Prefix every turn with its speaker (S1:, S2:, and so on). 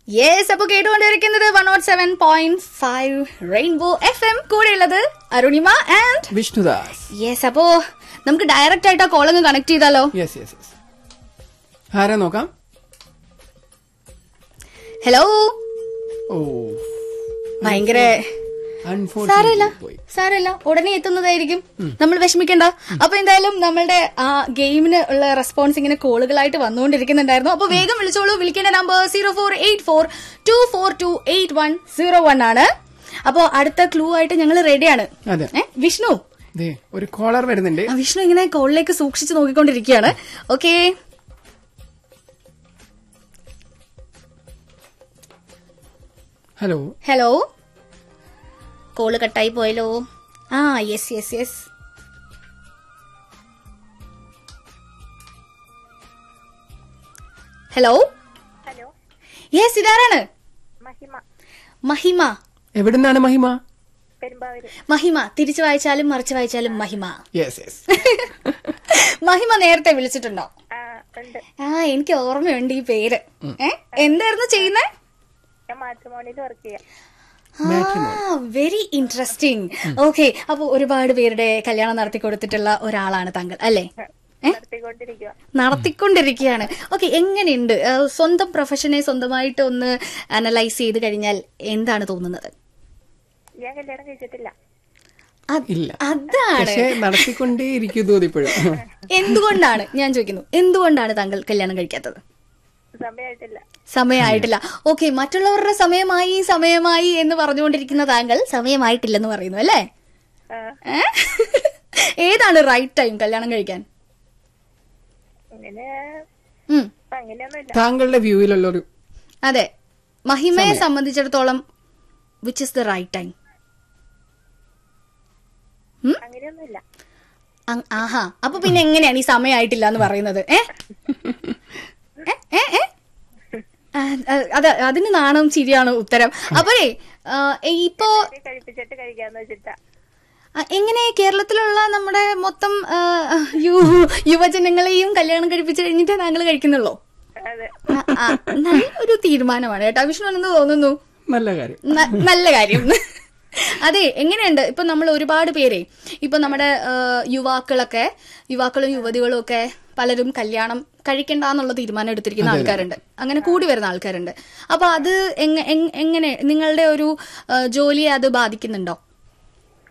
S1: Yes അപ്പൊ കേട്ടുകൊണ്ടിരിക്കുന്നത് one naught seven point five rainbow F M കൂടെയുള്ളത് അരുണിമ ആൻഡ്
S2: വിഷ്ണുദാസ്
S1: യെസ് അപ്പോ നമുക്ക് ഡയറക്റ്റ് ആയിട്ട് ആ കോളങ്ങ് കണക്ട് ചെയ്താലോ
S2: യെസ് യെസ് യെസ് ആരാ നോക്കാം
S1: ഹലോ
S2: ഓ
S1: ഭയങ്കര സാരമില്ല
S2: അൺഫോർച്ചുനേറ്റ്ലി പോയി
S1: സാരമില്ല ഉടനെ എത്തുന്നതായിരിക്കും നമ്മൾ വിഷമിക്കണ്ട അപ്പൊ എന്തായാലും നമ്മളുടെ ആ ഗെയിമിന് ഉള്ള റെസ്പോൺസ് ഇങ്ങനെ കോളുകളായിട്ട് വന്നുകൊണ്ടിരിക്കുന്നുണ്ടായിരുന്നു അപ്പൊ വേഗം വിളിച്ചോളൂ വിളിക്കേണ്ട number zero four eight four two four two eight one zero one ആണ് അപ്പോ അടുത്ത ക്ലൂ ആയിട്ട് ഞങ്ങൾ റെഡിയാണ്
S2: അതെ
S1: ഏ വിഷ്ണു
S2: ദേ ഒരു കോളർ വരുന്നുണ്ട്
S1: ആ, വിഷ്ണു ഇങ്ങനെ കോളിലേക്ക് സൂക്ഷിച്ചു നോക്കിക്കൊണ്ടിരിക്കുകയാണ് ഓക്കെ
S2: ഹലോ
S1: ഹലോ കോള് കട്ടായി പോയല്ലോ ആ yes yes yes hello
S3: hello
S1: yes ഇതാരാണ്
S3: മഹിമ
S1: മഹിമ
S2: എവിടുന്നാണ് മഹിമ
S3: പെരുമ്പാവൂര്
S1: മഹിമ തിരിച്ചു വായിച്ചാലും മറിച്ചു വായിച്ചാലും മഹിമ
S2: യെസ് യെസ്
S1: മഹിമ നേരത്തെ വിളിച്ചിട്ടുണ്ടോ
S3: ആ ഉണ്ട്
S1: ആ എനിക്ക് ഓർമ്മയുണ്ട് ഈ പേര് ഏ എന്തായിരുന്നു ചെയ്യുന്നേ
S3: ഞാൻ മാട്രിമോണിയിൽ വർക്ക് ചെയ്യാം
S1: വെരി ഇൻട്രസ്റ്റിംഗ് ഓക്കെ അപ്പൊ ഒരുപാട് പേരുടെ കല്യാണം നടത്തി കൊടുത്തിട്ടുള്ള ഒരാളാണ് താങ്കൾ അല്ലേ
S3: നടത്തിക്കൊണ്ടിരിക്കുക
S1: നടത്തിക്കൊണ്ടിരിക്കുകയാണ് ഓക്കെ എങ്ങനെയുണ്ട് ആ, സ്വന്തം പ്രൊഫഷനെ സ്വന്തമായിട്ട് ഒന്ന് അനലൈസ് ചെയ്ത് കഴിഞ്ഞാൽ എന്താണ് തോന്നുന്നത്
S3: ഞാൻ കല്യാണം കഴിച്ചിട്ടില്ല
S1: അത്-
S2: ഇല്ല
S1: അതാണ്
S2: പക്ഷെ നടത്തിക്കൊണ്ടേ ഇരിക്കുന്നു ഇപ്പോഴും
S1: എന്തുകൊണ്ടാണ് ഞാൻ ചോദിക്കുന്നു എന്തുകൊണ്ടാണ് താങ്കൾ കല്യാണം കഴിക്കാത്തത്
S3: സമയമായിട്ടില്ല
S1: സമയമായിട്ടില്ല ഓക്കെ മറ്റുള്ളവരുടെ സമയമായി സമയമായി എന്ന് പറഞ്ഞുകൊണ്ടിരിക്കുന്ന താങ്കൾ സമയമായിട്ടില്ലെന്ന് പറയുന്നു അല്ലേ
S3: ആ,
S1: ഏ? ഏതാണ് റൈറ്റ് ടൈം കല്യാണം കഴിക്കാൻ
S3: ഇങ്ങനെ
S1: ഉം,
S3: അങ്ങനെയൊന്നുമില്ല
S2: താങ്കളുടെ വ്യൂവിലുള്ള ഒരു
S1: അതെ മഹിമയെ സംബന്ധിച്ചിടത്തോളം which is the right time
S3: അങ്ങനെയൊന്നുമില്ല
S1: അങ്- ആഹാ അപ്പൊ പിന്നെ എങ്ങനെയാണ് ഈ സമയമായിട്ടില്ല എന്ന് പറയുന്നത് ഏ ഏ? ഏ? ഏ? ആ, ആ, അത് അതിന് നാണം ചിരിയാണ് ഉത്തരം അപ്പോഴേ ആ, ഇപ്പോ
S3: ഇത് കഴിപ്പിച്ചിട്ട് കഴിക്കാന്ന് വെച്ചിട്ടാ
S1: ആ, എങ്ങനെ കേരളത്തിലുള്ള നമ്മുടെ മൊത്തം ആ, യു- യുവജനങ്ങളെയും കല്യാണം കഴിപ്പിച്ച് കഴിഞ്ഞിട്ട് താങ്കൾ കഴിക്കുന്നുള്ളൂ
S3: അതെ
S1: ആ, ആ, നല്ലൊരു തീരുമാനമാണ് കേട്ടോ വിഷ്ണു എന്ന് തോന്നുന്നു
S2: നല്ല കാര്യം
S1: ന- നല്ല കാര്യം അതെ എങ്ങനെയുണ്ട് ഇപ്പൊ നമ്മൾ ഒരുപാട് പേരെ ഇപ്പൊ നമ്മുടെ ആ, യുവാക്കളൊക്കെ യുവാക്കളും യുവതികളും ഒക്കെ പലരും കല്യാണം കഴിക്കണ്ട എന്നുള്ള തീരുമാനം എടുത്തിരിക്കുന്ന ആൾക്കാരുണ്ട് അങ്ങനെ കൂടി വരുന്ന ആൾക്കാരുണ്ട് അപ്പൊ അത് എങ്ങ- എങ്- എങ്ങനെ നിങ്ങളുടെ ഒരു ആ, ജോലിയെ അത് ബാധിക്കുന്നുണ്ടോ